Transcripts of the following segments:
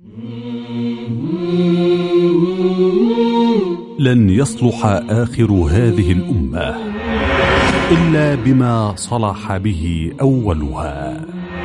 لن يصلح آخر هذه الأمة إلا بما صلح به أولها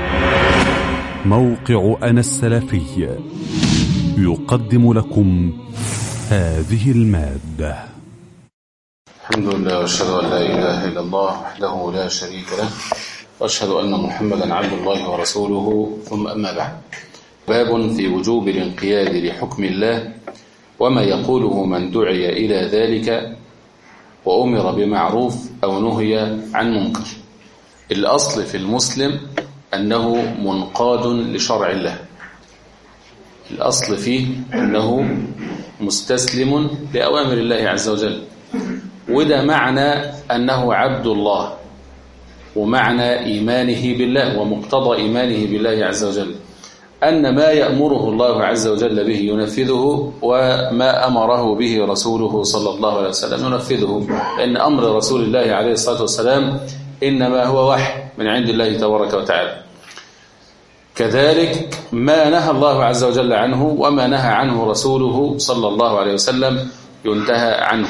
موقع أنا السلفي يقدم لكم هذه المادة الحمد لله واشهد ان لا اله الا الله وحده لا شريك له واشهد ان محمدا عبد الله ورسوله ثم اما بعد باب في وجوب الانقياد لحكم الله وما يقوله من دعي الى ذلك وامر بمعروف او نهي عن منكر الاصل في المسلم انه منقاد لشرع الله الاصل فيه انه مستسلم لاوامر الله عز وجل وده معنى أنه عبد الله ومعنى إيمانه بالله ومقتضى إيمانه بالله عز وجل أن ما يأمره الله عز وجل به ينفذه وما أمره به رسوله صلى الله عليه وسلم ينفذه لأن أمر رسول الله عليه الصلاة والسلام إنما هو وحي من عند الله تبارك وتعالى كذلك ما نهى الله عز وجل عنه وما نهى عنه رسوله صلى الله عليه وسلم ينتهى عنه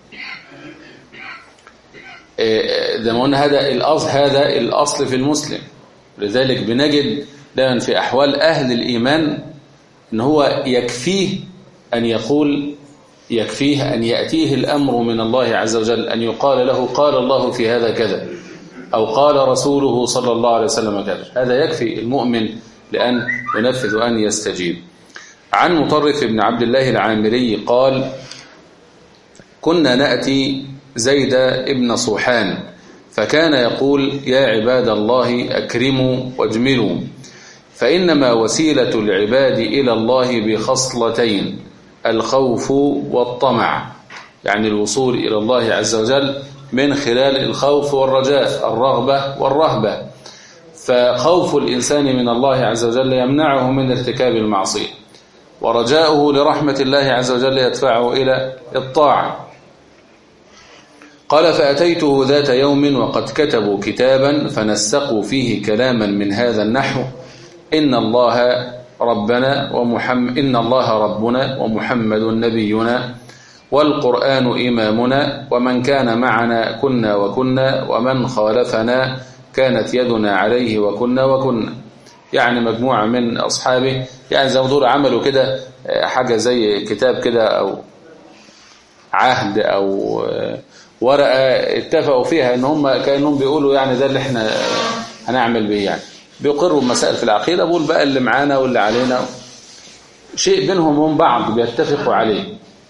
زي ما قلنا هذا الأصل هذا الأصل في المسلم لذلك بنجد دائما في أحوال أهل الإيمان أن هو يكفيه أن يقول يكفيه أن يأتيه الأمر من الله عز وجل أن يقال له قال الله في هذا كذا أو قال رسوله صلى الله عليه وسلم كذا هذا يكفي المؤمن لأن ينفذ أن يستجيب عن مطرف بن عبد الله العامري قال كنا نأتي زيد ابن صوحان فكان يقول يا عباد الله أكرموا واجملوا فإنما وسيلة العباد إلى الله بخصلتين الخوف والطمع يعني الوصول إلى الله عز وجل من خلال الخوف والرجاء الرغبة والرهبة فخوف الإنسان من الله عز وجل يمنعه من ارتكاب المعصية ورجاؤه لرحمة الله عز وجل يدفعه إلى الطاعة قال فأتيته ذات يوم وقد كتبوا كتابا فنسقوا فيه كلاما من هذا النحو إن الله ربنا ومحمد إن الله ربنا ومحمد نبينا والقرآن إمامنا ومن كان معنا كنا وكنا ومن خالفنا كانت يدنا عليه وكنا وكنا يعني مجموعة من أصحابه يعني زي ما دول عملوا كده حاجة زي كتاب كده أو عهد أو ورقة اتفقوا فيها ان هم كانهم بيقولوا يعني ده اللي احنا هنعمل به يعني بيقروا مسائل في العقيدة بقول بقى اللي معانا واللي علينا شيء بينهم وبين بعض بيتفقوا عليه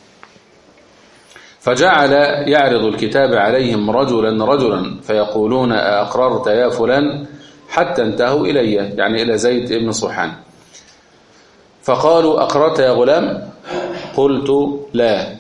فجعل يعرض الكتاب عليهم رجلا رجلا فيقولون أقررت يا فلان حتى انتهوا إلي يعني إلى زيد بن صحان فقالوا أقررت يا غلام قلت لا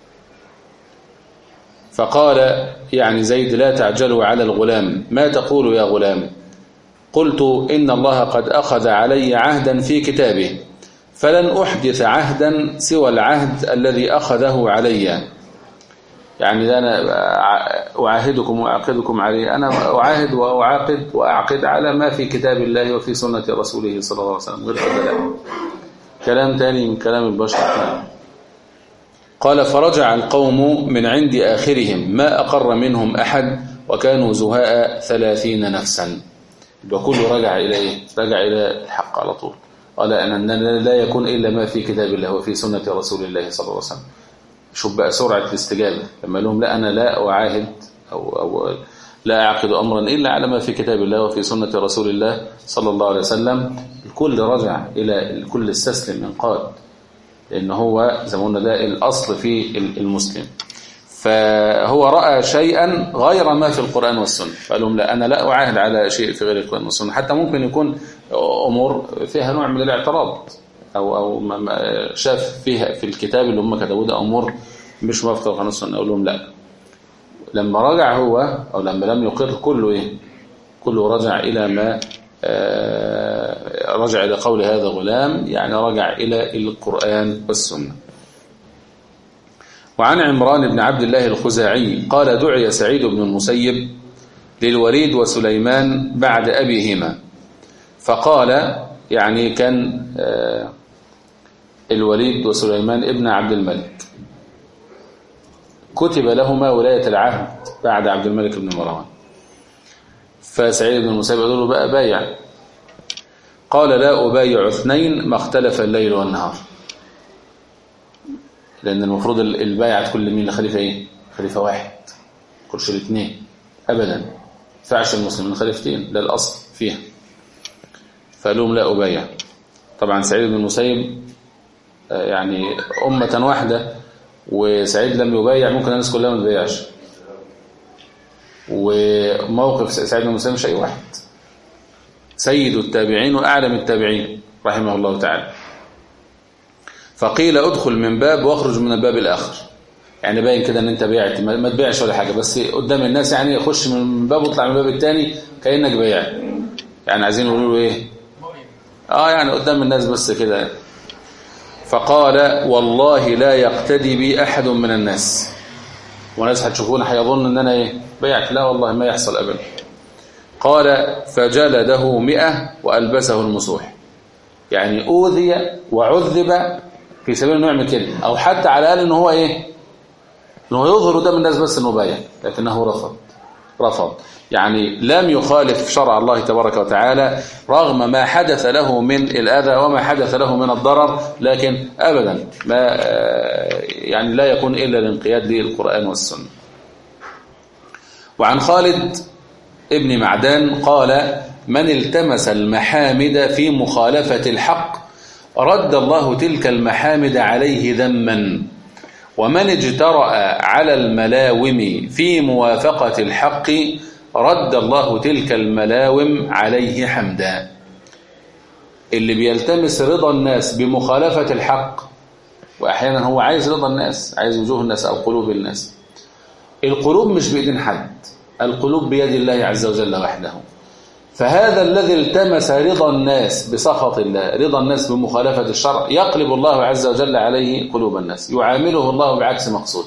فقال يعني زيد لا تعجلوا على الغلام ما تقول يا غلام قلت إن الله قد أخذ علي عهدا في كتابه فلن أحدث عهدا سوى العهد الذي أخذه علي يعني أنا أعاهدكم وأعقدكم عليه أنا أعاهد وأعاقد وأعقد على ما في كتاب الله وفي سنة رسوله صلى الله عليه وسلم غير كذا كلام تاني من كلام البشر قال فرجع القوم من عند آخرهم ما أقر منهم أحد وكانوا زهاء ثلاثين نفسا وكل رجع إلى إيه؟ رجع إلى الحق على طول قال أن لا يكون إلا ما في كتاب الله وفي سنة رسول الله صلى الله عليه وسلم شوف بقى سرعة الاستجابة لما لهم لا أنا لا أعاهد أو, أو لا أعقد أمرا إلا على ما في كتاب الله وفي سنة رسول الله صلى الله عليه وسلم الكل رجع إلى الكل استسلم انقاد لأن هو زي ما قلنا ده الأصل في المسلم فهو رأى شيئا غير ما في القرآن والسنة فقال لهم لا أنا لا أعاهد على شيء في غير القرآن والسنة حتى ممكن يكون أمور فيها نوع من الاعتراض أو أو شاف فيها في الكتاب اللي هم كتبوه ده أمور مش موافقة القرآن والسنة أقول لهم لا لما رجع هو أو لما لم يقر كله إيه كله رجع إلى ما رجع إلى قول هذا غلام يعني رجع إلى القرآن والسنة وعن عمران بن عبد الله الخزاعي قال دعي سعيد بن المسيب للوليد وسليمان بعد أبيهما فقال يعني كان الوليد وسليمان ابن عبد الملك كتب لهما ولاية العهد بعد عبد الملك بن مروان فسعيد بن المسيب قالوا له بقى بايع قال لا أبايع اثنين ما اختلف الليل والنهار لأن المفروض البايع كل مين لخليفة إيه؟ خليفة واحد كلش الاثنين أبدا فعش المسلمين خليفتين ده الأصل فيها فقال لهم لا أبايع طبعا سعيد بن المسيب يعني أمة واحدة وسعيد لم يبايع ممكن الناس كلها ما تبايعش وموقف سعيد بن المسيب مش أي واحد سيد التابعين وأعلم التابعين رحمه الله تعالى فقيل ادخل من باب واخرج من الباب الآخر يعني باين كده ان انت بيعت ما تبيعش ولا حاجة بس قدام الناس يعني خش من باب واطلع من الباب الثاني كأنك بيع يعني عايزين يقولوا له ايه اه يعني قدام الناس بس كده فقال والله لا يقتدي بي احد من الناس وناس هتشوفون هيظن ان انا ايه بيعت لا والله ما يحصل ابدا قال فجلده مئة وألبسه المسوح يعني أوذي وعذب في سبيل انه يعمل كده أو حتى على الأقل إن هو إيه إنه يظهر قدام الناس بس إنه بايع لكنه رفض رفض يعني لم يخالف شرع الله تبارك وتعالى رغم ما حدث له من الأذى وما حدث له من الضرر لكن أبدا ما يعني لا يكون إلا الانقياد للقرآن والسنة وعن خالد ابن معدان قال من التمس المحامد في مخالفة الحق رد الله تلك المحامد عليه ذما ومن اجترأ على الملاوم في موافقة الحق رد الله تلك الملاوم عليه حمدا اللي بيلتمس رضا الناس بمخالفة الحق وأحيانا هو عايز رضا الناس عايز وجوه الناس أو قلوب الناس القلوب مش بإيدين حد القلوب بيد الله عز وجل وحده فهذا الذي التمس رضا الناس بسخط الله رضا الناس بمخالفة الشرع يقلب الله عز وجل عليه قلوب الناس يعامله الله بعكس مقصود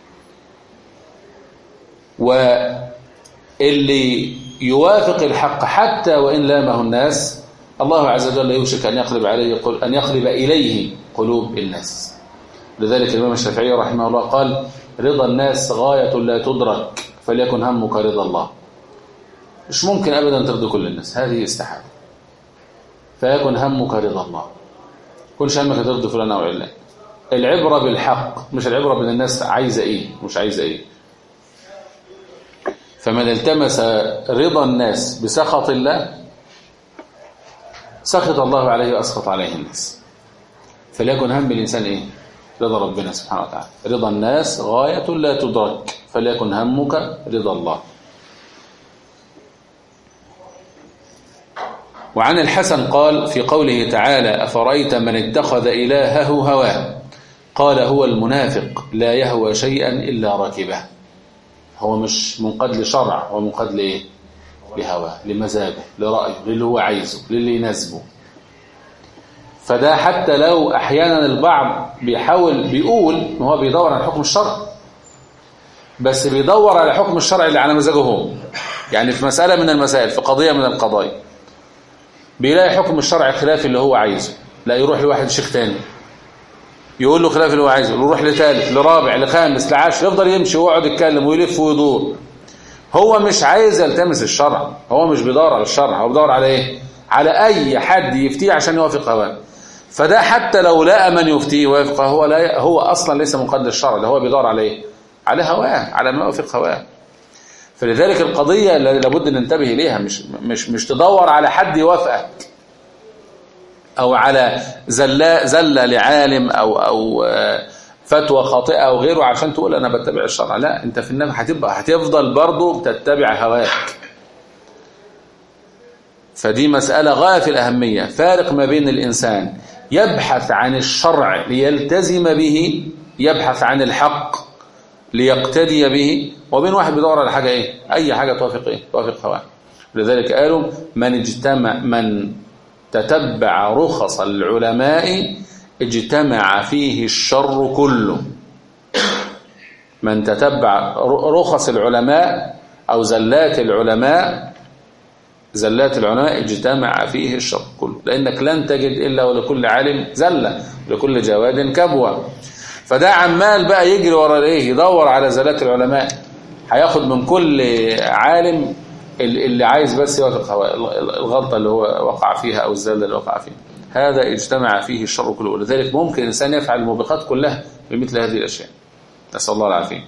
واللي يوافق الحق حتى وإن لامه الناس الله عز وجل يوشك أن يقلب عليه أن يقلب إليه قلوب الناس لذلك الإمام الشافعي رحمه الله قال رضا الناس غاية لا تدرك فليكن همك رضا الله مش ممكن أبدا ترضي كل الناس هذه استحالة فيكن همك رضا الله كل همك ترضي فلان أو علان العبرة بالحق مش العبرة بين الناس عايزة إيه مش عايزة إيه فمن التمس رضا الناس بسخط الله سخط الله عليه وأسخط عليه الناس فليكن هم الإنسان إيه رضا ربنا سبحانه وتعالى رضا الناس غاية لا تدرك فليكن همك رضا الله وعن الحسن قال في قوله تعالى أفرأيت من اتخذ إلهه هواه قال هو المنافق لا يهوى شيئا إلا ركبه هو مش منقاد لشرع هو منقاد لإيه لهواه لمزاجه لرأيه للي هو عايزه للي يناسبه فده حتى لو أحيانا البعض بيحاول بيقول ان هو بيدور على حكم الشرع بس بيدور على حكم الشرع اللي على مزاجه هو يعني في مسألة من المسائل في قضية من القضايا بيلاقي حكم الشرع خلاف اللي هو عايزه لا يروح لواحد شيخ تاني يقول له خلاف اللي هو عايزه يروح لثالث لرابع لخامس لعاشر يفضل يمشي ويقعد يتكلم ويلف ويدور هو مش عايز يلتمس الشرع هو مش بيدور على الشرع هو بيدور على ايه على اي حد يفتيه عشان يوافق هواه فده حتى لو لقى من يفتيه ويوافق هو لا هو اصلا ليس منقاد للشرع ده هو بيدور على ايه على هواه على ما يوافق هواه فلذلك القضية لابد ننتبه إليها مش مش مش تدور على حد يوافقك أو على زلة زلة لعالم أو أو فتوى خاطئة أو غيره عشان تقول أنا بتبع الشرع لا أنت في النهاية هتبقى هتفضل برضه تتبع هواك فدي مسألة غاية في الأهمية فارق ما بين الإنسان يبحث عن الشرع ليلتزم به يبحث عن الحق ليقتدي به وبين واحد بيدور على حاجة ايه اي حاجة توافق ايه توافق هواه لذلك قالوا من اجتمع من تتبع رخص العلماء اجتمع فيه الشر كله من تتبع رخص العلماء او زلات العلماء زلات العلماء اجتمع فيه الشر كله لأنك لن تجد إلا ولكل عالم زلة ولكل جواد كبوة فده عمال بقى يجري ورا الايه يدور على زلات العلماء هياخد من كل عالم اللي عايز بس يوافق الغلطة اللي هو وقع فيها أو الزلة اللي وقع فيها هذا اجتمع فيه الشر كله ولذلك ممكن الإنسان يفعل الموبقات كلها بمثل هذه الأشياء نسأل الله العافية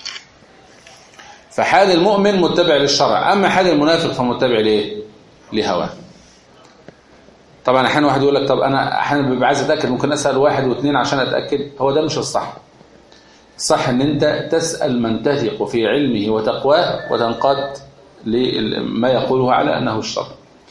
فحال المؤمن متبع للشرع أما حال المنافق فمتبع ليه لهواه طبعا احيانا واحد يقول لك طب انا احيانا ببقى عايز اتاكد ممكن اسال واحد واثنين عشان اتاكد هو ده مش الصح الصح ان انت تسال من تثق في علمه وتقواه وتنقاد لما يقوله على انه الشر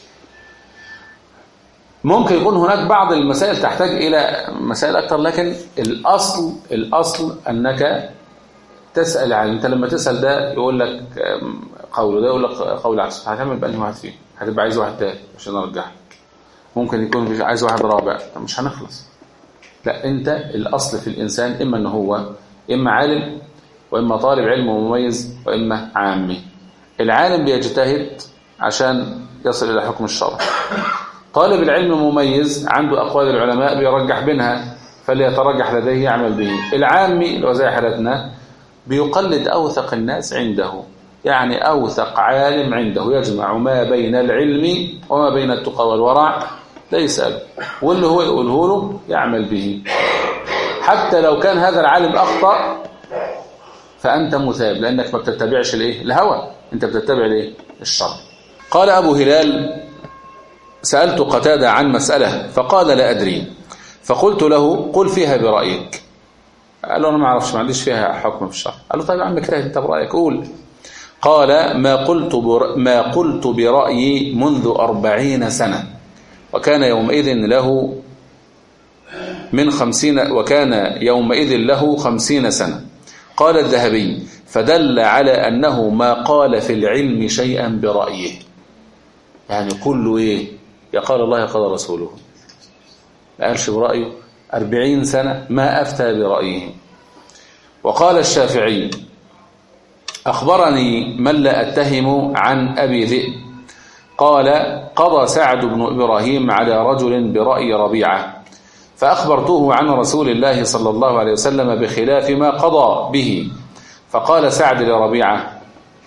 ممكن يكون هناك بعض المسائل تحتاج الى مسائل اكثر لكن الاصل الاصل انك تسال عن انت لما تسال ده يقول لك قوله ده يقول لك قول عكس هتعمل بأنهي واحد فيه هتبقى عايز واحد تاني عشان ارجحك ممكن يكون عايز واحد رابع مش هنخلص لا انت الاصل في الانسان اما ان هو اما عالم واما طالب علم مميز واما عامي العالم بيجتهد عشان يصل الى حكم الشرع طالب العلم مميز عنده اقوال العلماء بيرجح بينها فليترجح لديه يعمل به العامي اللي هو زي حالتنا بيقلد اوثق الناس عنده يعني أوثق عالم عنده يجمع ما بين العلم وما بين التقى والورع لا يسأل واللي هو يقوله له يعمل به حتى لو كان هذا العالم أخطأ فأنت مثاب لأنك ما بتتبعش الايه الهوى أنت بتتبع الايه الشر قال أبو هلال سألت قتادة عن مسألة فقال لا أدري فقلت له قل فيها برأيك قال له أنا ما أعرفش ما عنديش فيها حكم في الشرع قال له طيب يا عم كده أنت برأيك قول قال ما قلت بر... ما قلت برأيي منذ أربعين سنة وكان يومئذ له من خمسين وكان يومئذ له خمسين سنة قال الذهبي فدل على أنه ما قال في العلم شيئا برأيه يعني كله إيه يقال الله يقال رسوله ما قالش برأيه أربعين سنة ما أفتى برأيه وقال الشافعي أخبرني من لا أتهم عن أبي ذئب قال قضى سعد بن إبراهيم على رجل برأي ربيعة فأخبرته عن رسول الله صلى الله عليه وسلم بخلاف ما قضى به فقال سعد لربيعة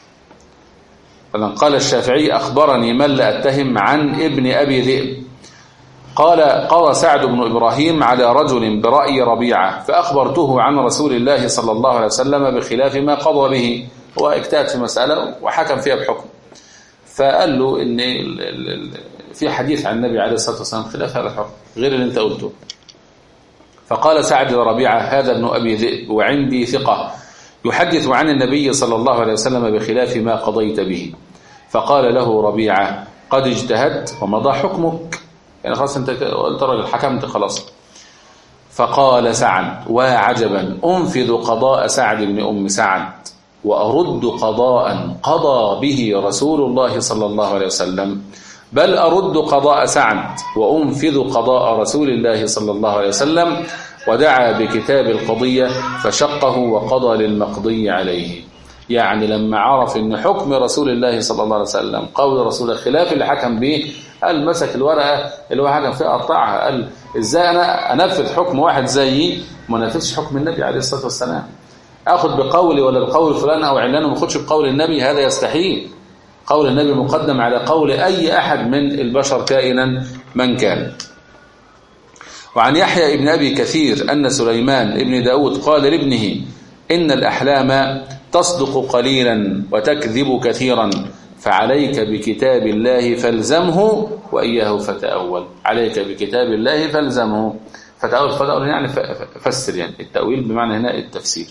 قال الشافعي أخبرني من لا أتهم عن ابن أبي ذئب قال قضى سعد بن إبراهيم على رجل برأي ربيعة فأخبرته عن رسول الله صلى الله عليه وسلم بخلاف ما قضى به هو اجتهد في مسألة وحكم فيها بحكم فقال له ان في حديث عن النبي عليه الصلاة والسلام خلاف هذا الحكم غير اللي انت قلته فقال سعد لربيعة هذا ابن أبي ذئب وعندي ثقة يحدث عن النبي صلى الله عليه وسلم بخلاف ما قضيت به فقال له ربيعة قد اجتهدت ومضى حكمك يعني خلاص انت قلت راجل حكمت خلاص فقال سعد وعجبا أنفذ قضاء سعد بن أم سعد وأرد قضاء قضى به رسول الله صلى الله عليه وسلم بل أرد قضاء سعد وأنفذ قضاء رسول الله صلى الله عليه وسلم ودعا بكتاب القضية فشقه وقضى للمقضي عليه يعني لما عرف ان حكم رسول الله صلى الله عليه وسلم قول رسول الخلاف اللي حكم به قال مسك الورقة اللي هو حكم فيها قطعها قال ازاي انا انفذ حكم واحد زيي ما نفذش حكم النبي عليه الصلاة والسلام اخذ بقولي ولا بقول فلان او علان وما اخدش بقول النبي هذا يستحيل قول النبي مقدم على قول اي احد من البشر كائنا من كان وعن يحيى ابن ابي كثير ان سليمان ابن داود قال لابنه ان الاحلام تصدق قليلا وتكذب كثيرا فعليك بكتاب الله فالزمه وإياه فتأول عليك بكتاب الله فالزمه فتأول فتأول يعني فسر يعني التأويل بمعنى هنا التفسير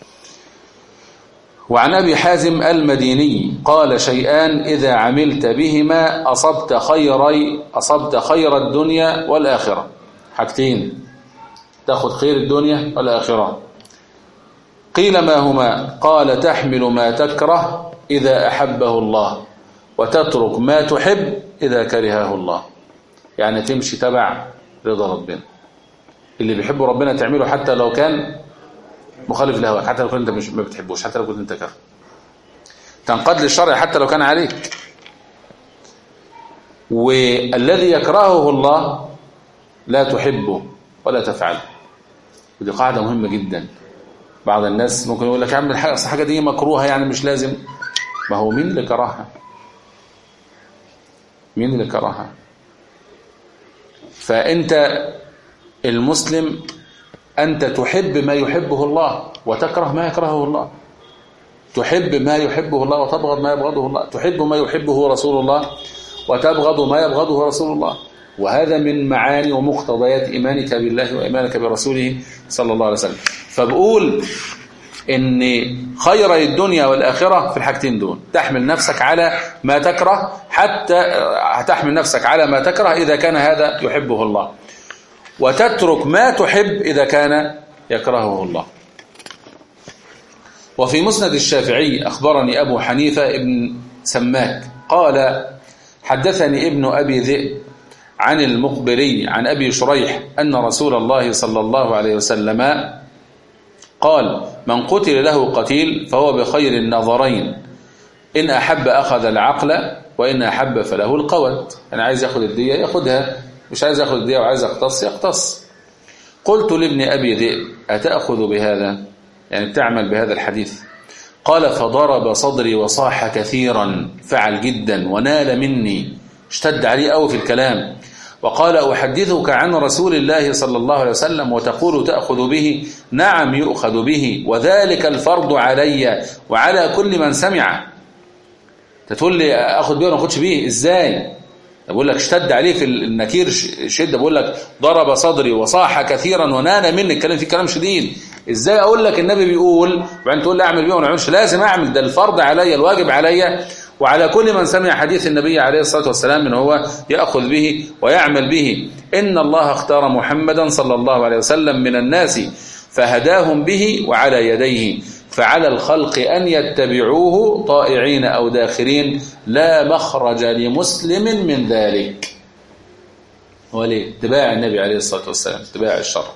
وعن أبي حازم المديني قال شيئان إذا عملت بهما أصبت خيري أصبت خير الدنيا والآخرة حاجتين تأخذ خير الدنيا والآخرة قيل ما هما قال تحمل ما تكره إذا أحبه الله وتترك ما تحب إذا كرهه الله يعني تمشي تبع رضا ربنا اللي بيحب ربنا تعمله حتى لو كان مخالف لهواك حتى لو كنت انت مش ما بتحبوش حتى لو كنت انت كاره تنقاد للشرع حتى لو كان عليك والذي يكرهه الله لا تحبه ولا تفعله ودي قاعدة مهمة جدا بعض الناس ممكن يقول لك يا عم الحاجة الحاجة دي مكروهة يعني مش لازم ما هو مين اللي كرهها مين اللي كرهها فأنت المسلم أنت تحب ما يحبه الله وتكره ما يكرهه الله تحب ما يحبه الله وتبغض ما يبغضه الله تحب ما يحبه رسول الله وتبغض ما يبغضه رسول الله وهذا من معاني ومقتضيات إيمانك بالله وإيمانك برسوله صلى الله عليه وسلم فبقول إن خير الدنيا والآخرة في الحاجتين دول تحمل نفسك على ما تكره حتى هتحمل نفسك على ما تكره إذا كان هذا يحبه الله وتترك ما تحب إذا كان يكرهه الله وفي مسند الشافعي أخبرني أبو حنيفة ابن سماك قال حدثني ابن أبي ذئب عن المقبري عن أبي شريح أن رسول الله صلى الله عليه وسلم قال من قتل له قتيل فهو بخير النظرين إن أحب أخذ العقل وإن أحب فله القوت أنا عايز يأخذ الدية يأخذها مش عايز يأخذ الدية وعايز يقتص يقتص قلت لابن أبي ذئب أتأخذ بهذا يعني بتعمل بهذا الحديث قال فضرب صدري وصاح كثيرا فعل جدا ونال مني اشتد عليه قوي في الكلام وقال أحدثك عن رسول الله صلى الله عليه وسلم وتقول تأخذ به نعم يؤخذ به وذلك الفرض علي وعلى كل من سمع تقول لي أخذ به ولا أخذش به إزاي بقول لك اشتد عليه في النكير شدة بقول لك ضرب صدري وصاح كثيرا ونال مني الكلام في كلام شديد ازاي اقول لك النبي بيقول وبعدين تقول لي اعمل بيه ولا اعملش لازم اعمل ده الفرض عليا الواجب عليا وعلى كل من سمع حديث النبي عليه الصلاة والسلام من هو يأخذ به ويعمل به إن الله اختار محمدا صلى الله عليه وسلم من الناس فهداهم به وعلى يديه فعلى الخلق أن يتبعوه طائعين أو داخرين لا مخرج لمسلم من ذلك وليه اتباع النبي عليه الصلاة والسلام اتباع الشرع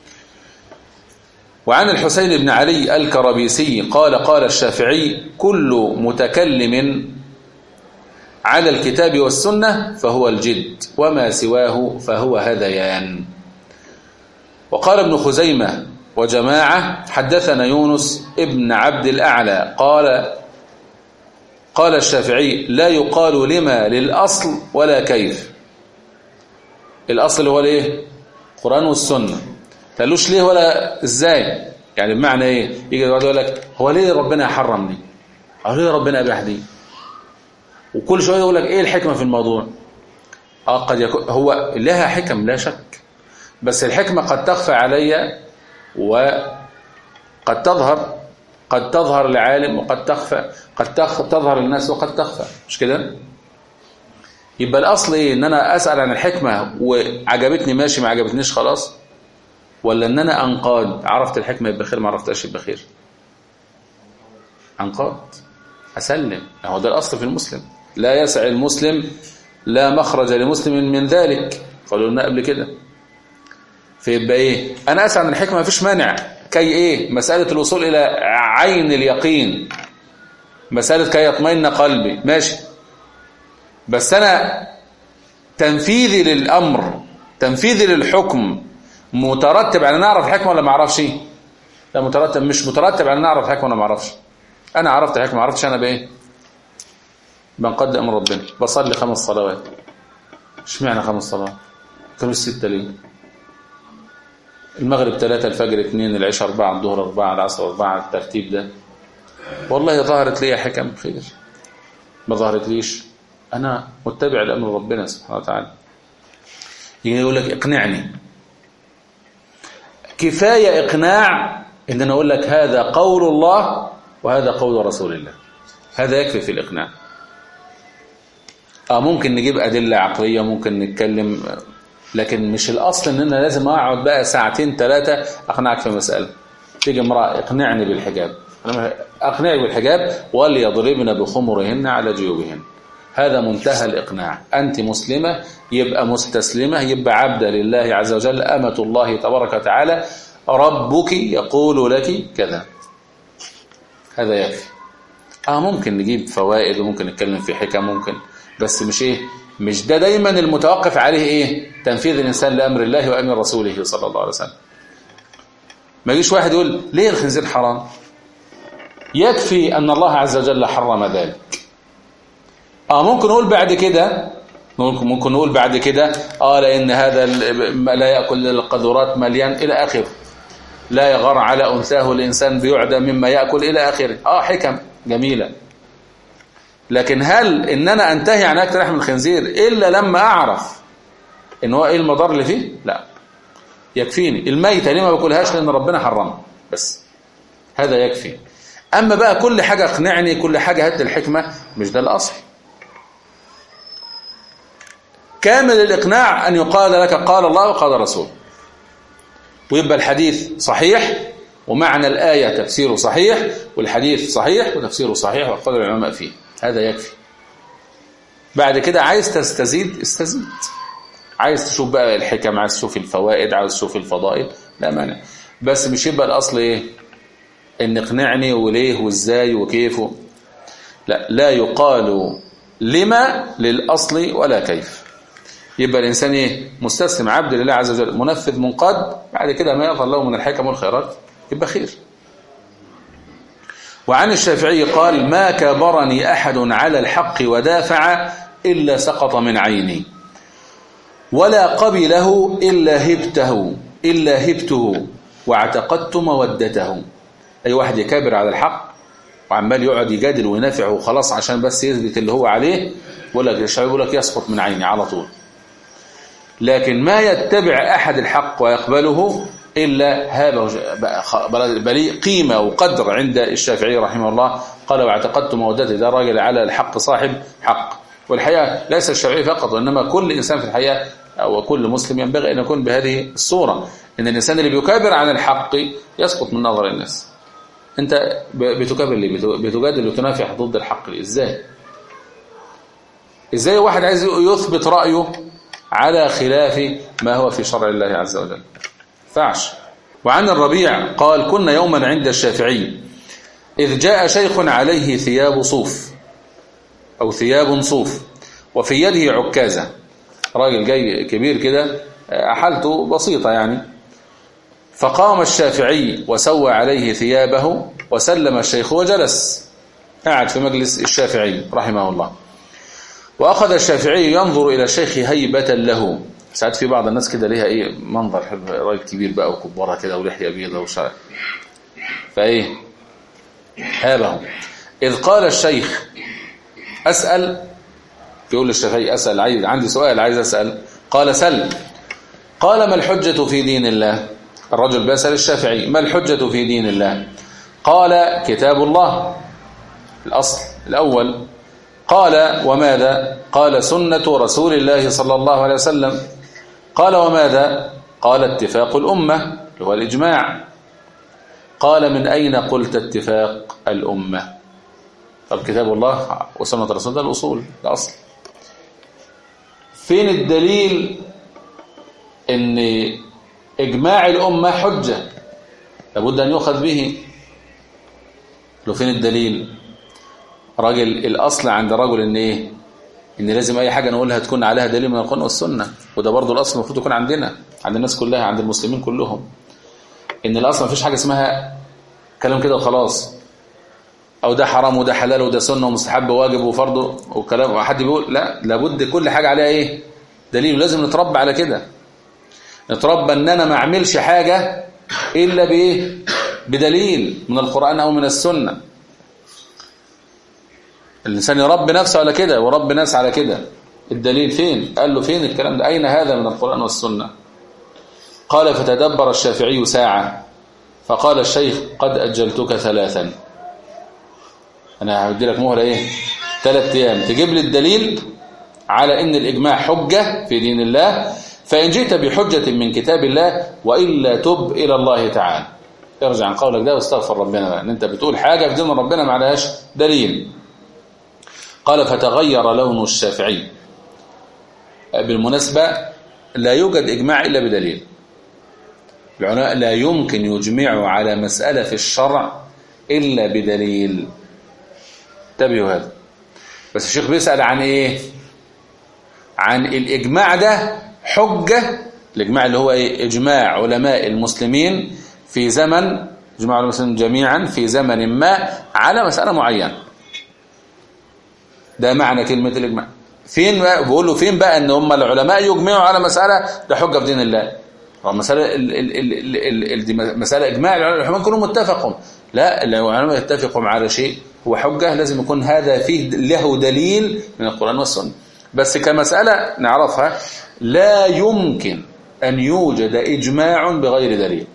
وعن الحسين بن علي الكربيسي قال قال الشافعي كل متكلم على الكتاب والسنة فهو الجد وما سواه فهو هذيان وقال ابن خزيمة وجماعة حدثنا يونس ابن عبد الأعلى قال قال الشافعي لا يقال لما للأصل ولا كيف الأصل هو الايه القرآن والسنة قالوش ليه ولا ازاي يعني بمعنى ايه يجي يقول لك هو ليه ربنا حرم دي او ليه ربنا اباح دي وكل شويه يقول لك ايه الحكمه في الموضوع اه قد يكون هو لها حكم لا شك بس الحكمه قد تخفى علي وقد تظهر قد تظهر لعالم وقد تخفى قد تظهر للناس وقد تخفى مش كده يبقى الاصل ايه ان انا اسال عن الحكمه وعجبتني ماشي ما عجبتنيش خلاص ولا ان انا انقاد عرفت الحكمه يبقى خير ما عرفتهاش يبقى خير انقاد اسلم هو ده الاصل في المسلم لا يسع المسلم لا مخرج لمسلم من ذلك قالوا لنا قبل كده فيبقى ايه انا اسعى من الحكمه مفيش مانع كي ايه مساله الوصول الى عين اليقين مساله كي يطمئن قلبي ماشي بس انا تنفيذي للامر تنفيذي للحكم مترتب على نعرف الحكمه ولا ما اعرفش لا مترتب مش مترتب على نعرف الحكمه ولا ما اعرفش انا عرفت الحكمه ما عرفتش انا بايه بنقدم ربنا بصلي خمس صلوات اشمعنى خمس صلوات كانوا الستة ليه المغرب ثلاثة الفجر اثنين العشاء أربعة الظهر أربعة العصر أربعة الترتيب ده والله ظهرت لي حكم خير ما ظهرت ليش أنا متبع لأمر ربنا سبحانه وتعالى يجي يقول لك اقنعني كفاية إقناع إن أنا أقول لك هذا قول الله وهذا قول رسول الله هذا يكفي في الإقناع آه ممكن نجيب أدلة عقلية ممكن نتكلم لكن مش الأصل إن أنا لازم أقعد بقى ساعتين ثلاثة أقنعك في مسألة تيجي امرأة اقنعني بالحجاب أنا أقنعك بالحجاب وليضربن بخمرهن على جيوبهن هذا منتهى الإقناع أنت مسلمة يبقى مستسلمة يبقى عبدة لله عز وجل أمة الله تبارك وتعالى ربك يقول لك كذا هذا يكفي آه ممكن نجيب فوائد وممكن نتكلم في حكم ممكن بس مش إيه مش ده دايما المتوقف عليه ايه تنفيذ الانسان لامر الله وامر رسوله صلى الله عليه وسلم ما يجيش واحد يقول ليه الخنزير حرام يكفي ان الله عز وجل حرم ذلك اه ممكن نقول بعد كده ممكن ممكن نقول بعد كده اه لان هذا لا ياكل القذورات مليان الى اخره لا يغار على انثاه الانسان بيعدى مما ياكل الى اخره اه حكم جميله لكن هل ان انا انتهي عن اكل لحم الخنزير الا لما اعرف ان هو ايه المضار اللي فيه لا يكفيني الميته ليه ما باكلهاش لان ربنا حرمها بس هذا يكفي اما بقى كل حاجه اقنعني كل حاجه هات الحكمه مش ده الاصل كامل الاقناع ان يقال لك قال الله وقال رسول ويبقى الحديث صحيح ومعنى الايه تفسيره صحيح والحديث صحيح وتفسيره صحيح وقال العلماء فيه هذا يكفي بعد كده عايز تستزيد استزيد عايز تشوف بقى الحكم عايز تشوف الفوائد عايز تشوف الفضائل لا مانع بس مش يبقى الاصل ايه ان اقنعني وليه وازاي وكيف لا لا يقال لما للاصل ولا كيف يبقى الانسان ايه مستسلم عبد لله عز وجل منفذ منقاد بعد كده ما يظهر له من الحكم والخيرات يبقى خير وعن الشافعي قال ما كبرني أحد على الحق ودافع إلا سقط من عيني ولا قبله إلا هبته إلا هبته واعتقدت مودته أي واحد يكابر على الحق وعمال يقعد يجادل وينافع وخلاص عشان بس يثبت اللي هو عليه يقول لك الشعب يقول لك يسقط من عيني على طول لكن ما يتبع أحد الحق ويقبله إلا هذا بل قيمة وقدر عند الشافعي رحمه الله قال واعتقدت مودته ده راجل على الحق صاحب حق والحقيقة ليس الشافعي فقط وإنما كل إنسان في الحياة أو كل مسلم ينبغي أن يكون بهذه الصورة إن الإنسان اللي بيكابر عن الحق يسقط من نظر الناس أنت بتكابر ليه بتجادل وتنافح ضد الحق ليه إزاي إزاي واحد عايز يثبت رأيه على خلاف ما هو في شرع الله عز وجل فعش وعن الربيع قال كنا يوما عند الشافعي إذ جاء شيخ عليه ثياب صوف أو ثياب صوف وفي يده عكازة راجل جاي كبير كده حالته بسيطة يعني فقام الشافعي وسوى عليه ثيابه وسلم الشيخ وجلس قاعد في مجلس الشافعي رحمه الله وأخذ الشافعي ينظر إلى الشيخ هيبة له ساعات في بعض الناس كده ليها ايه منظر حلو راجل كبير بقى وكبارة كده ولحية بيضة وشعر فايه هابه إذ قال الشيخ أسأل يقول للشافعي أسأل عايز عندي سؤال عايز أسأل قال سل قال ما الحجة في دين الله الرجل بيسأل الشافعي ما الحجة في دين الله قال كتاب الله الأصل الأول قال وماذا قال سنة رسول الله صلى الله عليه وسلم قال وماذا قال اتفاق الأمة اللي هو الإجماع قال من أين قلت اتفاق الأمة طب كتاب الله وسنة رسول ده الأصول الأصل فين الدليل ان إجماع الأمة حجة لابد أن يؤخذ به لو فين الدليل راجل الأصل عند رجل ان ايه ان لازم اي حاجة نقولها تكون عليها دليل من القرآن والسنة وده برضو الاصل المفروض يكون عندنا عند الناس كلها عند المسلمين كلهم ان الاصل ما فيش حاجة اسمها كلام كده وخلاص او ده حرام وده حلال وده سنة ومستحب وواجب وفرض وكلام وحد بيقول لا لابد كل حاجة عليها ايه دليل ولازم نتربى على كده نتربى ان انا ما اعملش حاجة الا بايه بدليل من القرآن او من السنة الإنسان يربي نفسه على كده ورب ناس على كده الدليل فين قال له فين الكلام ده أين هذا من القرآن والسنة قال فتدبر الشافعي ساعة فقال الشيخ قد أجلتك ثلاثا أنا هدي لك مهلة إيه ثلاث أيام تجيب لي الدليل على إن الإجماع حجة في دين الله فإن جئت بحجة من كتاب الله وإلا تب إلى الله تعالى ارجع عن قولك ده واستغفر ربنا بقى. ان انت بتقول حاجة في دين ربنا ما عليهاش دليل قال فتغير لون الشافعي بالمناسبة لا يوجد إجماع إلا بدليل العلماء لا يمكن يجمعوا على مسألة في الشرع إلا بدليل انتبهوا هذا بس الشيخ بيسأل عن إيه عن الإجماع ده حجة الإجماع اللي هو إيه؟ إجماع علماء المسلمين في زمن إجماع المسلمين جميعا في زمن ما على مسألة معينة ده معنى كلمة الإجماع فين بقى بقول له فين بقى ان هم العلماء يجمعوا على مسألة ده حجة في دين الله هو مسألة ال ال ال ال ال دي مسألة إجماع العلماء كلهم متفقوا لا لو العلماء يتفقوا على شيء هو حجة لازم يكون هذا فيه له دليل من القرآن والسنة بس كمسألة نعرفها لا يمكن أن يوجد إجماع بغير دليل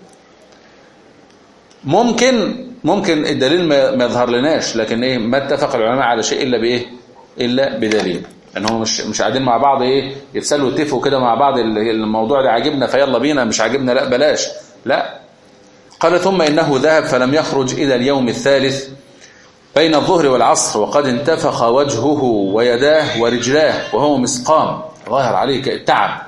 ممكن ممكن الدليل ما يظهر لناش لكن ايه ما اتفق العلماء على شيء إلا بإيه إلا بدليل ان هم مش مش قاعدين مع بعض ايه يتسلوا يتفقوا كده مع بعض الموضوع ده عاجبنا فيلا بينا مش عاجبنا لا بلاش لا قال ثم انه ذهب فلم يخرج الى اليوم الثالث بين الظهر والعصر وقد انتفخ وجهه ويداه ورجلاه وهو مسقام ظاهر عليه تعب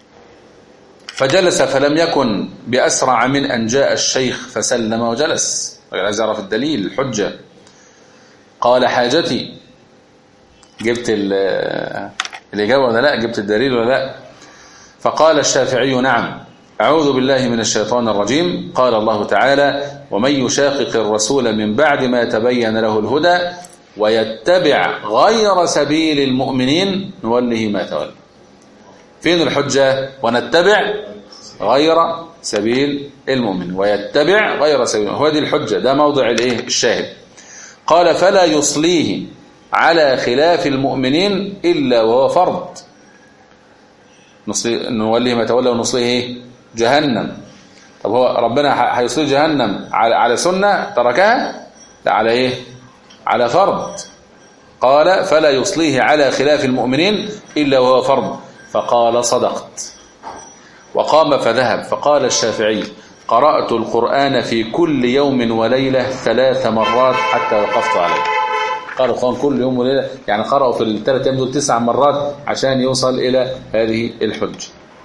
فجلس فلم يكن بأسرع من أن جاء الشيخ فسلم وجلس عايز يعرف الدليل الحجة قال حاجتي جبت الإجابة ولا لا جبت الدليل ولا لا فقال الشافعي نعم أعوذ بالله من الشيطان الرجيم قال الله تعالى ومن يشاقق الرسول من بعد ما تبين له الهدى ويتبع غير سبيل المؤمنين نوله ما تولى فين الحجة ونتبع غير سبيل المؤمن ويتبع غير سبيل هو دي الحجة ده موضع الايه الشاهد قال فلا يصليه على خلاف المؤمنين إلا وهو فرض نوليه ما تولى ونصليه ايه جهنم طب هو ربنا هيصلي جهنم على على سنة تركها لا على ايه على فرض قال فلا يصليه على خلاف المؤمنين إلا وهو فرض فقال صدقت وقام فذهب فقال الشافعي قرأت القرآن في كل يوم وليلة ثلاث مرات حتى وقفت عليه قرأ القرآن كل يوم وليلة يعني قرأوا في الثلاث أيام دول تسع مرات عشان يوصل إلى هذه الحج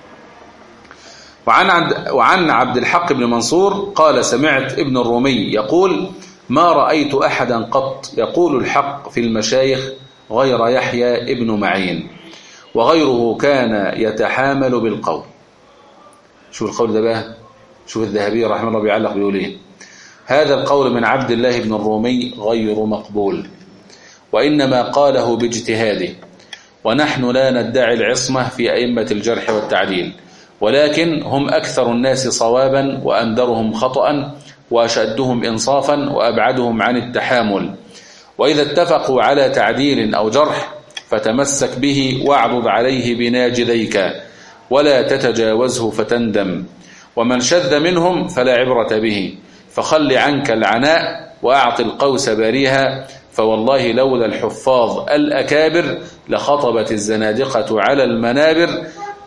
وعن عبد, وعن عبد الحق بن منصور قال سمعت ابن الرومي يقول ما رأيت أحدا قط يقول الحق في المشايخ غير يحيى ابن معين وغيره كان يتحامل بالقول شوف القول ده بقى شوف الذهبي رحمه الله بيعلق بيقول ايه هذا القول من عبد الله بن الرومي غير مقبول وإنما قاله باجتهاده ونحن لا ندعي العصمة في أئمة الجرح والتعديل ولكن هم أكثر الناس صوابا وأندرهم خطأ وأشدهم إنصافا وأبعدهم عن التحامل وإذا اتفقوا على تعديل أو جرح فتمسك به واعضد عليه بناجذيك ولا تتجاوزه فتندم ومن شذ منهم فلا عبرة به فخل عنك العناء وأعط القوس باريها فوالله لولا الحفاظ الأكابر لخطبت الزنادقة على المنابر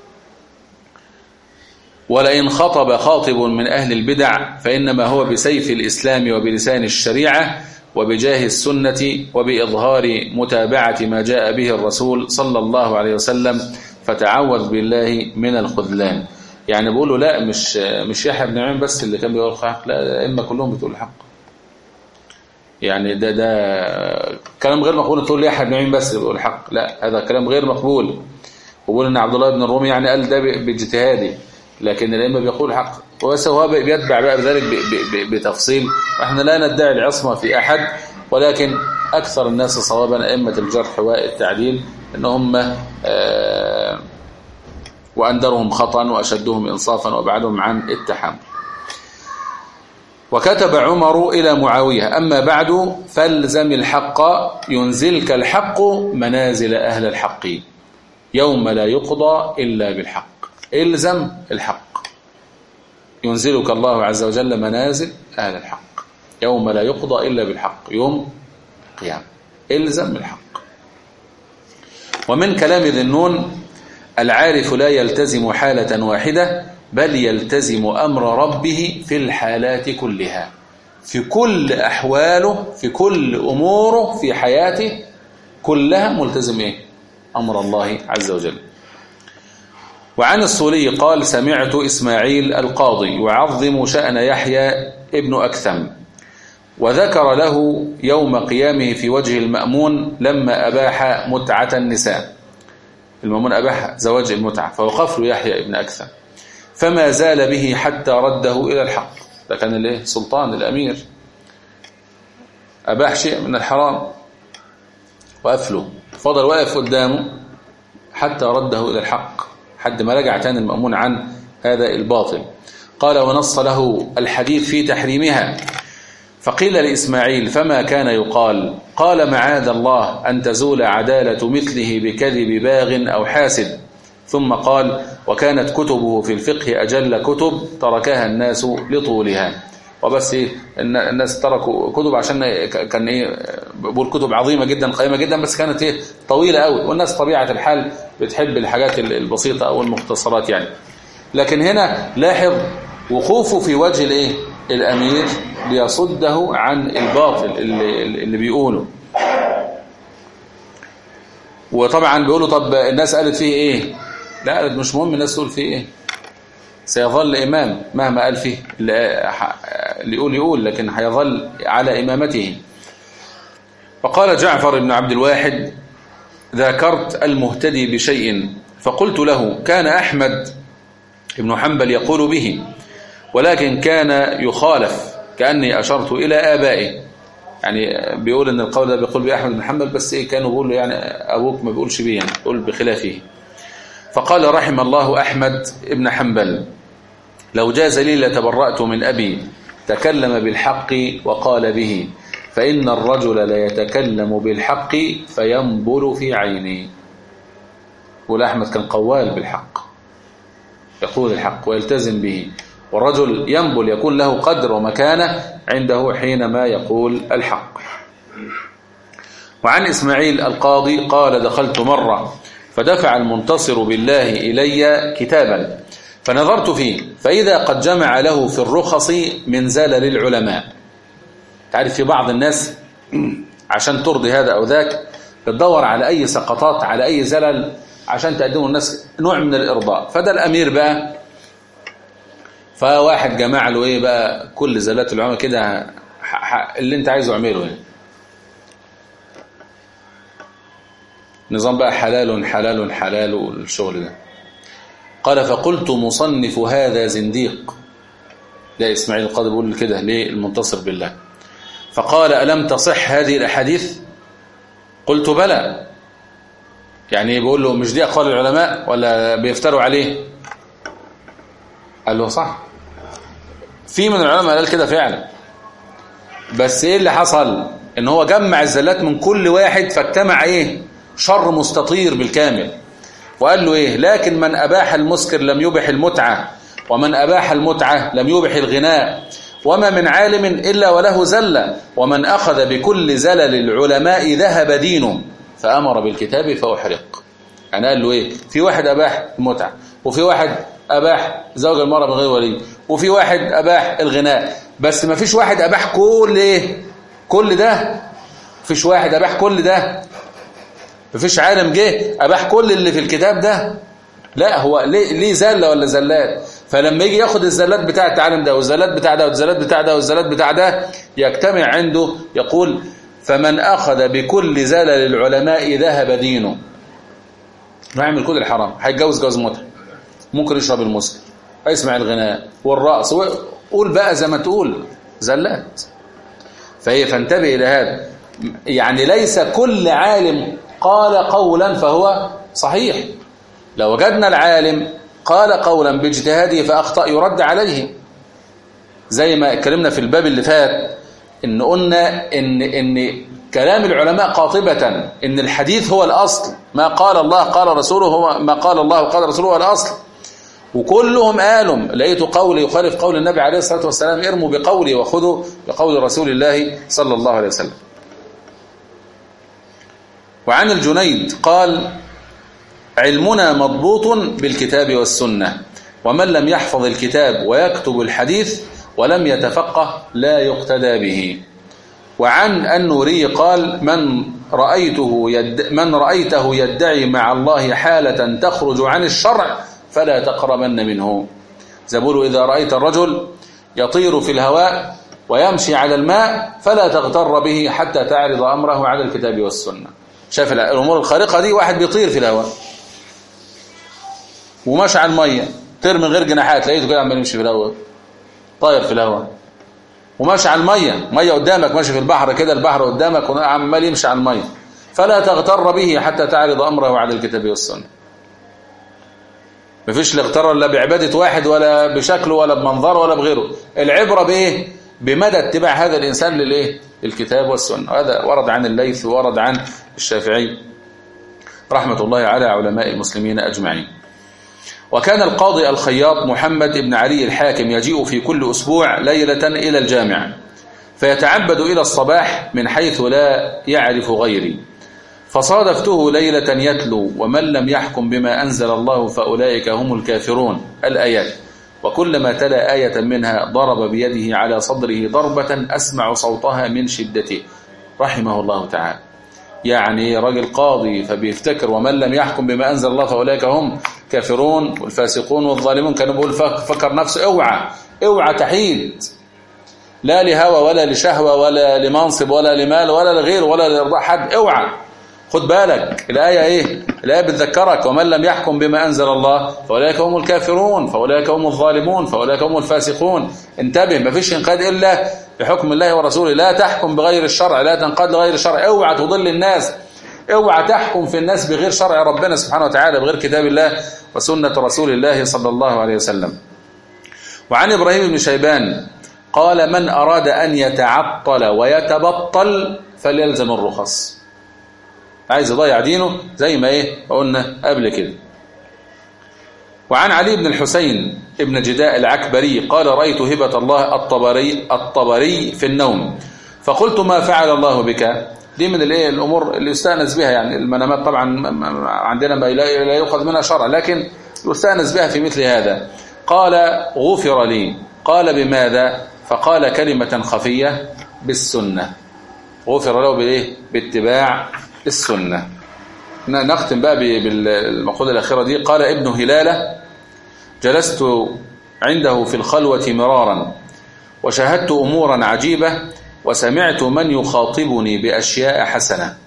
ولئن خطب خاطب من أهل البدع فإنما هو بسيف الإسلام وبلسان الشريعة وبجاه السنة وبإظهار متابعة ما جاء به الرسول صلى الله عليه وسلم فتعوذ بالله من الخذلان يعني بيقولوا لا مش مش يحيى بن عين بس اللي كان بيقول الحق لا الائمه كلهم بتقول الحق يعني ده ده كلام غير مقبول تقول يحيى بن عين بس اللي بيقول الحق لا هذا كلام غير مقبول وبقول ان عبد الله بن الرومي يعني قال ده باجتهادي لكن الائمه بيقول الحق وبس هو بيتبع بقى بذلك بتفصيل واحنا لا ندعي العصمه في احد ولكن اكثر الناس صوابا ائمه الجرح والتعديل ان هم آه وأندرهم خطأ وأشدهم إنصافا وأبعدهم عن التحمل وكتب عمر إلى معاوية أما بعد فالزم الحق ينزلك الحق منازل أهل الحق يوم لا يقضى إلا بالحق إلزم الحق ينزلك الله عز وجل منازل أهل الحق يوم لا يقضى إلا بالحق يوم قيام إلزم الحق ومن كلام ذي النون العارف لا يلتزم حالة واحدة بل يلتزم أمر ربه في الحالات كلها في كل أحواله في كل أموره في حياته كلها ملتزم إيه؟ أمر الله عز وجل وعن الصولي قال سمعت إسماعيل القاضي يعظم شأن يحيى ابن أكثم وذكر له يوم قيامه في وجه المأمون لما أباح متعة النساء المأمون أباح زواج المتعة فوقف له يحيى ابن أكثم فما زال به حتى رده إلى الحق ده كان الايه سلطان الأمير أباح شيء من الحرام وقفله فضل واقف قدامه حتى رده إلى الحق حد ما رجع تاني المأمون عن هذا الباطل قال ونص له الحديث في تحريمها فقيل لإسماعيل فما كان يقال قال معاذ الله أن تزول عدالة مثله بكذب باغ أو حاسد ثم قال وكانت كتبه في الفقه أجل كتب تركها الناس لطولها وبس إيه الناس تركوا كتب عشان كان ايه بقول كتب عظيمه جدا قيمه جدا بس كانت ايه طويله قوي والناس طبيعه الحال بتحب الحاجات البسيطه او المختصرات يعني لكن هنا لاحظ وقوفه في وجه الايه الامير ليصده عن الباطل اللي, اللي بيقوله وطبعا بيقولوا طب الناس قالت فيه ايه لا مش مهم الناس تقول فيه ايه سيظل إمام مهما قال فيه اللي يقول يقول لكن هيظل على إمامته فقال جعفر بن عبد الواحد ذاكرت المهتدي بشيء فقلت له كان أحمد بن حنبل يقول به ولكن كان يخالف كأني أشرت إلى آبائه يعني بيقول ان القول ده بيقول بأحمد بن حنبل بس إيه كانوا بيقولوا يعني أبوك ما بيقولش بيه يعني بيقول بخلافه فقال رحم الله أحمد ابن حنبل لو جاز لي لتبرأت من أبي تكلم بالحق وقال به فإن الرجل لا يتكلم بالحق فينبل في عيني والأحمد كان قوال بالحق يقول الحق ويلتزم به والرجل ينبل يكون له قدر ومكانة عنده حينما يقول الحق وعن إسماعيل القاضي قال دخلت مرة فدفع المنتصر بالله إلي كتابا فنظرت فيه فإذا قد جمع له في الرخص من زلل العلماء تعرف في بعض الناس عشان ترضي هذا أو ذاك بتدور على أي سقطات على أي زلل عشان تقدموا الناس نوع من الإرضاء فده الأمير بقى فواحد جمع له إيه بقى كل زلات العلماء كده اللي انت عايزه اعمله يعني نظام بقى حلال حلال حلال والشغل ده قال فقلت مصنف هذا زنديق لا إسماعيل القاضي بيقول كده ليه المنتصر بالله فقال ألم تصح هذه الأحاديث قلت بلى يعني بيقول له مش دي أقوال العلماء ولا بيفتروا عليه قال له صح في من العلماء قال كده فعلا بس ايه اللي حصل ان هو جمع الزلات من كل واحد فاجتمع ايه شر مستطير بالكامل وقال له ايه لكن من اباح المسكر لم يبح المتعة ومن اباح المتعة لم يبح الغناء وما من عالم إلا وله زلة ومن أخذ بكل زلل العلماء ذهب دينه فأمر بالكتاب فأحرق يعني قال له إيه في واحد أباح المتعة وفي واحد أباح زوج المرأة من غير ولي وفي واحد أباح الغناء بس ما فيش واحد أباح كل إيه كل ده فيش واحد أباح كل ده مفيش عالم جه أباح كل اللي في الكتاب ده لا هو ليه, ليه زلة ولا زلات فلما يجي ياخد الزلات بتاع العالم ده والزلات بتاع ده والزلات بتاع ده والزلات بتاع ده يجتمع عنده يقول فمن أخذ بكل زلل العلماء ذهب دينه يعمل كل الحرام هيتجوز جواز متعه ممكن يشرب المسكر هيسمع الغناء والرقص قول بقى زي ما تقول زلات فهي فانتبه إلى هذا يعني ليس كل عالم قال قولا فهو صحيح لو وجدنا العالم قال قولا باجتهاده فأخطأ يرد عليه زي ما اتكلمنا في الباب اللي فات ان قلنا ان ان كلام العلماء قاطبة ان الحديث هو الأصل ما قال الله قال رسوله هو ما قال الله وقال رسوله هو الأصل وكلهم قالوا لقيت قولي يخالف قول النبي عليه الصلاة والسلام ارموا بقولي وخذوا بقول رسول الله صلى الله عليه وسلم وعن الجنيد قال علمنا مضبوط بالكتاب والسنة ومن لم يحفظ الكتاب ويكتب الحديث ولم يتفقه لا يقتدى به وعن النوري قال من رأيته يد من رأيته يدعي مع الله حالة تخرج عن الشرع فلا تقربن منه زبول إذا رأيت الرجل يطير في الهواء ويمشي على الماء فلا تغتر به حتى تعرض أمره على الكتاب والسنة شاف الأمور الخارقة دي واحد بيطير في الهواء وماشي على الميه طير من غير جناحات لقيته كده عمال يمشي في الهواء طاير في الهواء وماشي على الميه ميه قدامك ماشي في البحر كده البحر قدامك وعمال يمشي على الميه فلا تغتر به حتى تعرض امره على الكتاب والسنه مفيش الاغترار لا بعباده واحد ولا بشكله ولا بمنظره ولا بغيره العبره بايه بمدى اتباع هذا الانسان للايه الكتاب والسنه هذا ورد عن الليث ورد عن الشافعي رحمه الله على علماء المسلمين اجمعين وكان القاضي الخياط محمد بن علي الحاكم يجيء في كل أسبوع ليلة إلى الجامع فيتعبد إلى الصباح من حيث لا يعرف غيري فصادفته ليلة يتلو ومن لم يحكم بما أنزل الله فأولئك هم الكافرون الآيات وكلما تلا آية منها ضرب بيده على صدره ضربة أسمع صوتها من شدته رحمه الله تعالى يعني راجل قاضي فبيفتكر ومن لم يحكم بما أنزل الله فأولئك هم كافرون والفاسقون والظالمون كانوا بيقول فكر نفسه اوعى اوعى تحيد لا لهوى ولا لشهوة ولا لمنصب ولا لمال ولا لغير ولا لإرضاء حد اوعى خد بالك الآية ايه الآية بتذكرك ومن لم يحكم بما أنزل الله فأولئك هم الكافرون فأولئك هم الظالمون فأولئك هم الفاسقون انتبه ما فيش انقاد إلا بحكم الله ورسوله لا تحكم بغير الشرع لا تنقاد لغير الشرع اوعى تضل الناس اوعى تحكم في الناس بغير شرع ربنا سبحانه وتعالى بغير كتاب الله وسنة رسول الله صلى الله عليه وسلم وعن إبراهيم بن شيبان قال من أراد أن يتعطل ويتبطل فليلزم الرخص عايز يضيع دينه زي ما ايه قلنا قبل كده وعن علي بن الحسين ابن جداء العكبري قال رأيت هبة الله الطبري, الطبري في النوم فقلت ما فعل الله بك دي من الايه الامور اللي يستانس بها يعني المنامات طبعا عندنا ما لا يؤخذ منها شرع لكن يستانس بها في مثل هذا قال غفر لي قال بماذا فقال كلمة خفية بالسنة غفر له بالايه باتباع السنة نختم بقى بالمقولة الأخيرة دي قال ابن هلالة جلست عنده في الخلوة مرارا وشاهدت أمورا عجيبة وسمعت من يخاطبني بأشياء حسنة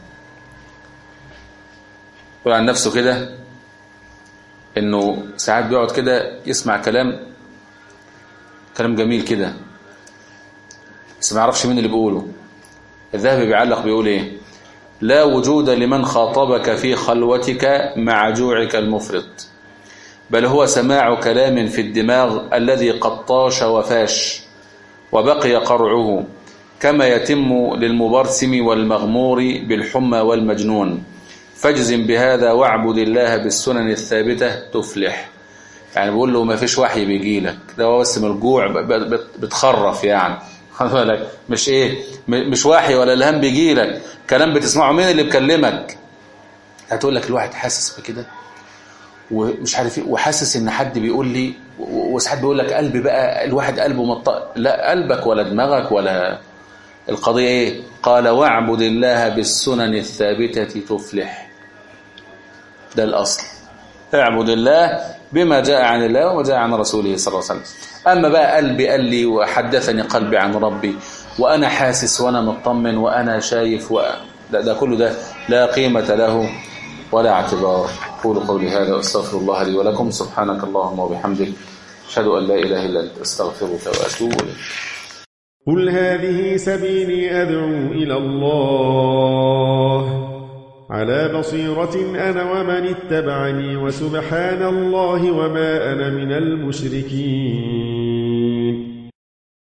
يقول عن نفسه كده انه ساعات بيقعد كده يسمع كلام كلام جميل كده بس ما يعرفش مين اللي بيقوله الذهبي بيعلق بيقول ايه لا وجود لمن خاطبك في خلوتك مع جوعك المفرط بل هو سماع كلام في الدماغ الذي قد طاش وفاش وبقي قرعه كما يتم للمبرسم والمغمور بالحمى والمجنون فاجزم بهذا واعبد الله بالسنن الثابتة تفلح يعني بيقول له ما فيش وحي بيجي لك ده هو بس من الجوع بتخرف يعني بالك مش ايه مش وحي ولا الهام بيجي لك كلام بتسمعه مين اللي بكلمك هتقول لك الواحد حاسس بكده ومش عارف ايه وحاسس ان حد بيقول لي وساعات بيقول لك قلبي بقى الواحد قلبه مط لا قلبك ولا دماغك ولا القضية ايه قال واعبد الله بالسنن الثابتة تفلح ده الأصل اعبد الله بما جاء عن الله وما جاء عن رسوله صلى الله عليه وسلم أما بقى قلبي قال لي وحدثني قلبي عن ربي وأنا حاسس وأنا مطمن وأنا شايف و... ده, ده كله ده لا قيمة له ولا اعتبار قولوا قولي هذا واستغفر الله لي ولكم سبحانك اللهم وبحمدك أشهد أن لا إله إلا أنت أستغفرك وأتوب إليك قل هذه سبيلي أدعو إلى الله على بصيرة أنا ومن اتبعني وسبحان الله وما أنا من المشركين